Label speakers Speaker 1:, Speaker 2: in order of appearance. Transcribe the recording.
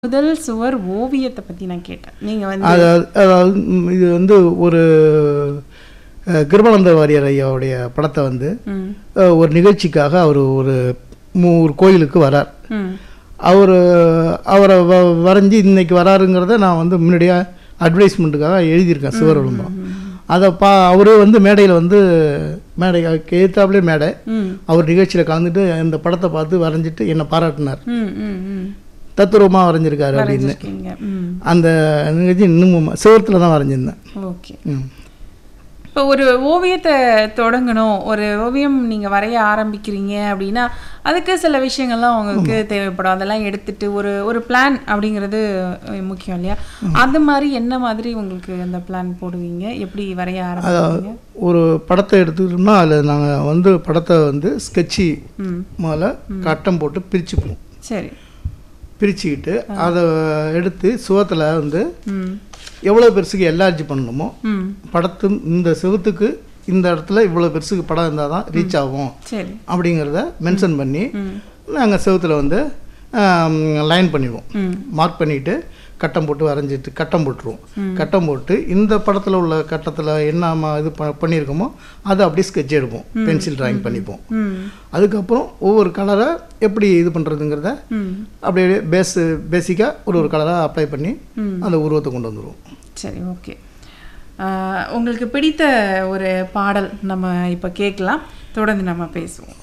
Speaker 1: முதல் சுவர் ஓவியத்தை பத்தி நான் கேட்டேன் நீங்க வந்து
Speaker 2: அதாவது அதாவது ம், இது வந்து ஒரு அஹ், கிருபானந்த வாரியர் ஐயாவுடைய படத்தை வந்து
Speaker 1: ம்,
Speaker 2: அஹ், ஒரு நிகழ்ச்சிக்காக அவர் ஒரு மூ- ஒரு கோயிலுக்கு வரார்
Speaker 1: ம்,
Speaker 2: அவர் அவரை வ வரைஞ்சி இன்னைக்கு வராருங்கிறத நான் வந்து முன்னாடியே அட்வர்டைஸ்மெண்ட்டுக்காக எழுதியிருக்கேன் சுவர் விளம்பரம் அதை பா அவரே வந்து மேடையில் வந்து மேடை ஏற்றாப்புலே மேடை
Speaker 1: ம்,
Speaker 2: அவர் நிகழ்ச்சியில் கலந்துட்டு இந்த படத்தை பார்த்து வரைஞ்சிட்டு என்னை பாராட்டினார்
Speaker 1: ம், ம், ம்.
Speaker 2: தத்துரூபமாக வரைஞ்சிருக்காரு அப்படின்னு
Speaker 1: வரைஞ்சிருக்கீங்க ம்
Speaker 2: அந்த நிகழ்ச்சி இன்னும் சிவத்தில் தான் வரைஞ்சிருந்தேன்
Speaker 1: ஓகே
Speaker 2: ம்.
Speaker 1: இப்போ ஒரு ஓவியத்தை தொடங்கணும் ஒரு ஓவியம் நீங்க வரைய ஆரம்பிக்கிறீங்க அப்படின்னா அதுக்கு சில விஷயங்கள்லாம் உங்களுக்கு தேவைப்படும் அதெல்லாம் எடுத்துட்டு ஒரு ஒரு பிளான் அப்படிங்கிறது அஹ், முக்கியம் இல்லையா அது மாதிரி என்ன மாதிரி உங்களுக்கு அந்த பிளான் போடுவீங்க எப்படி வரைய ஆரம்பிப்பீங்க
Speaker 2: ஒரு படத்தை எடுத்துக்கிட்டோம்னா அதில் நாங்கள் வந்து படத்தை வந்து ஸ்கெட்சி
Speaker 1: ம்
Speaker 2: முதல்ல கட்டம் போட்டு பிரிச்சுப்போம்
Speaker 1: சரி
Speaker 2: பிரிச்சுக்கிட்டு அதை எடுத்து சுவத்தில் வந்து
Speaker 1: ம்
Speaker 2: எவ்வளோ பெருசுக்கு எல்ஆர்ஜி பண்ணணுமோ
Speaker 1: ம்
Speaker 2: படத்து இந்த செவுத்துக்கு இந்த இடத்துல இவ்வளோ பெருசுக்கு படம் இருந்தால் தான் ரீச் ஆகும்
Speaker 1: சரி
Speaker 2: அப்படிங்கிறத மென்ஷன் பண்ணி
Speaker 1: ம்
Speaker 2: நாங்கள் செவுத்தில் வந்து லைன் பண்ணிடுவோம்
Speaker 1: ம்
Speaker 2: மார்க் பண்ணிவிட்டு கட்டம் போட்டு வரைஞ்சிட்டு கட்டம் போட்டுருவோம் கட்டம் போட்டு இந்த படத்தில் உள்ள கட்டத்தில் என்ன ம- இது ப பண்ணியிருக்கோமோ அதை அப்படியே ஸ்கெட்ச் எடுப்போம் பென்சில் டிராயிங் பண்ணிப்போம்
Speaker 1: ம்
Speaker 2: அதுக்கப்புறம் ஒவ்வொரு கலரை எப்படி இது பண்ணுறதுங்கிறத
Speaker 1: ம்
Speaker 2: அப்படியே பேஸ் பேசிக்காக ஒரு ஒரு கலராக அப்ளை பண்ணி
Speaker 1: ம்.
Speaker 2: அந்த உருவத்தை கொண்டு வந்துடுவோம்
Speaker 1: சரி ஓகே உங்களுக்கு பிடித்த ஒரு பாடல் நம்ம இப்போ கேட்கலாம் தொடர்ந்து நம்ம பேசுவோம்